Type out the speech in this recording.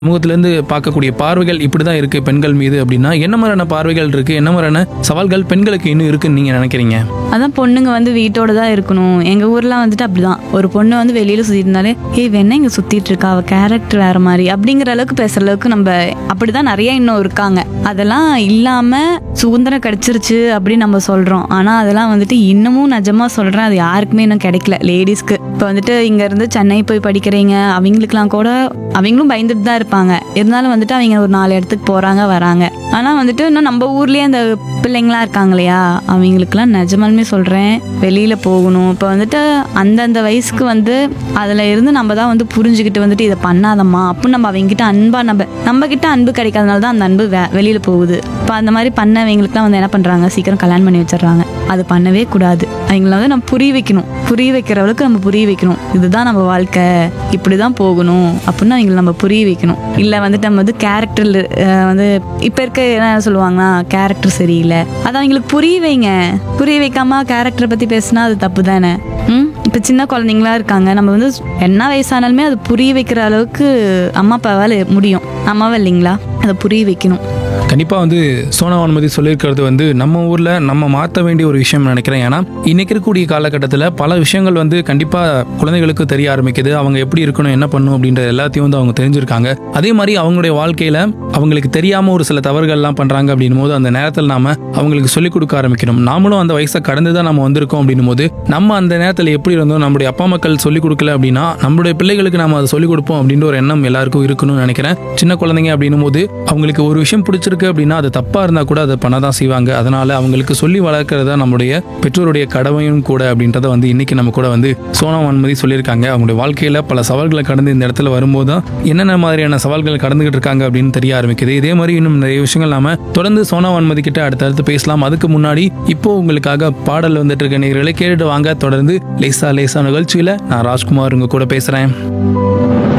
சமூகத்திலேருந்து பார்க்கக்கூடிய பார்வைகள் இப்படி தான் இருக்குது பெண்கள் மீது அப்படின்னா என்ன மாதிரியான பார்வைகள் இருக்குது என்ன மாதிரியான சவால்கள் பெண்களுக்கு இன்னும் இருக்குன்னு நீங்கள் நினைக்கிறீங்க அதான் பொண்ணுங்க வந்து வீட்டோட தான் இருக்கணும் எங்க ஊர்லாம் வந்துட்டு அப்படிதான் ஒரு பொண்ணு வந்து வெளியில சுத்திட்டு இருந்தாலே ஏய் வேணா இங்க சுத்திட்டு இருக்கா அவ கேரக்டர் வேற மாதிரி அப்படிங்கிற அளவுக்கு பேசுற அளவுக்கு நம்ம அப்படிதான் நிறைய இன்னும் இருக்காங்க அதெல்லாம் இல்லாம சுதந்திரம் கிடைச்சிருச்சு அப்படின்னு நம்ம சொல்றோம் ஆனா அதெல்லாம் வந்துட்டு இன்னமும் நிஜமா சொல்றேன் அது யாருக்குமே இன்னும் கிடைக்கல லேடிஸ்க்கு இப்போ வந்துட்டு இங்க இருந்து சென்னை போய் படிக்கிறீங்க அவங்களுக்குலாம் கூட அவங்களும் பயந்துட்டு தான் இருப்பாங்க இருந்தாலும் வந்துட்டு அவங்க ஒரு நாலு இடத்துக்கு போறாங்க வராங்க ஆனா வந்துட்டு இன்னும் நம்ம ஊர்லயே அந்த பிள்ளைங்களாம் இருக்காங்க இல்லையா அவங்களுக்குலாம் நிஜமாலுமே சொல்றேன் வெளியில போகணும் இப்போ வந்துட்டு அந்தந்த வயசுக்கு வந்து அதுல இருந்து நம்ம தான் வந்து புரிஞ்சுக்கிட்டு வந்துட்டு இதை பண்ணாதம்மா அப்படின்னு நம்ம அவங்க கிட்ட அன்பா நம்ம நம்ம கிட்ட அன்பு கிடைக்காதனால தான் அந்த அன்பு வே- வெளியில போகுது இப்போ அந்த மாதிரி பண்ணவங்களுக்குலாம் வந்து என்ன பண்றாங்க சீக்கிரம் கல்யாணம் பண்ணி வச்சிடுறாங்க அது பண்ணவே கூடாது அவங்கள வந்து நம்ம புரிய வைக்கணும் புரிய வைக்கிற அளவுக்கு நம்ம புரிய வைக்கணும் இதுதான் நம்ம வாழ்க்கை இப்படிதான் போகணும் அப்படின்னு அவங்களை நம்ம புரிய வைக்கணும் இல்ல வந்துட்டு நம்ம வந்து கேரக்டர் வந்து இப்ப இருக்க என்ன சொல்லுவாங்கன்னா கேரக்டர் சரியில்லை அதை அவங்களுக்கு புரிய வைங்க புரிய வைக்காம கேரக்டரை பத்தி பேசினா அது தப்பு தானே ம் இப்போ சின்ன குழந்தைங்களா இருக்காங்க நம்ம வந்து என்ன வயசானாலுமே அது புரிய வைக்கிற அளவுக்கு அம்மா அப்பாவால் முடியும் அம்மாவா இல்லைங்களா அதை புரிய வைக்கணும் கண்டிப்பாக வந்து சோனா அனுமதி சொல்லியிருக்கிறது வந்து நம்ம ஊரில் நம்ம மாற்ற வேண்டிய ஒரு விஷயம் நினைக்கிறேன் ஏன்னா இன்னைக்கு இருக்கக்கூடிய காலகட்டத்தில் பல விஷயங்கள் வந்து கண்டிப்பாக குழந்தைகளுக்கு தெரிய ஆரம்பிக்குது அவங்க எப்படி இருக்கணும் என்ன பண்ணணும் அப்படின்ற எல்லாத்தையும் வந்து அவங்க தெரிஞ்சிருக்காங்க அதே மாதிரி அவங்களுடைய வாழ்க்கையில் அவங்களுக்கு தெரியாமல் ஒரு சில தவறுகள்லாம் பண்ணுறாங்க அப்படின்னும் போது அந்த நேரத்தில் நாம அவங்களுக்கு சொல்லிக் கொடுக்க ஆரம்பிக்கணும் நாமளும் அந்த வயசை கடந்து தான் நம்ம வந்திருக்கோம் அப்படின்னும் போது நம்ம அந்த நேரத்தில் எப்படி இருந்தோம் நம்முடைய அப்பா மக்கள் சொல்லிக் கொடுக்கல அப்படின்னா நம்மளுடைய பிள்ளைகளுக்கு நாம அதை சொல்லிக் கொடுப்போம் அப்படின்ற ஒரு எண்ணம் எல்லாருக்கும் இருக்கணும்னு நினைக்கிறேன் சின்ன குழந்தைங்க அப்படின்னும் போது அவங்களுக்கு ஒரு விஷயம் பிடிச்சிருக்கு அப்படின்னா அது தப்பா இருந்தா கூட அதை பண்ண தான் செய்வாங்க அதனால அவங்களுக்கு சொல்லி வளர்க்கறது தான் நம்முடைய பெற்றோருடைய கடமையும் கூட அப்படின்றத வந்து இன்னைக்கு நம்ம கூட வந்து சோனா வன்மதி சொல்லியிருக்காங்க அவங்களுடைய வாழ்க்கையில பல சவால்களை கடந்து இந்த இடத்துல வரும்போது தான் என்னென்ன மாதிரியான சவால்கள் கடந்துகிட்டு இருக்காங்க அப்படின்னு தெரிய ஆரம்பிக்குது இதே மாதிரி இன்னும் நிறைய விஷயங்கள் நாம தொடர்ந்து சோனா வன்மதி கிட்ட அடுத்தடுத்து பேசலாம் அதுக்கு முன்னாடி இப்போ உங்களுக்காக பாடல் வந்துட்டு இருக்க நேர்களை கேட்டுட்டு வாங்க தொடர்ந்து லேசா லேசா நிகழ்ச்சியில நான் ராஜ்குமார் உங்க கூட பேசுறேன்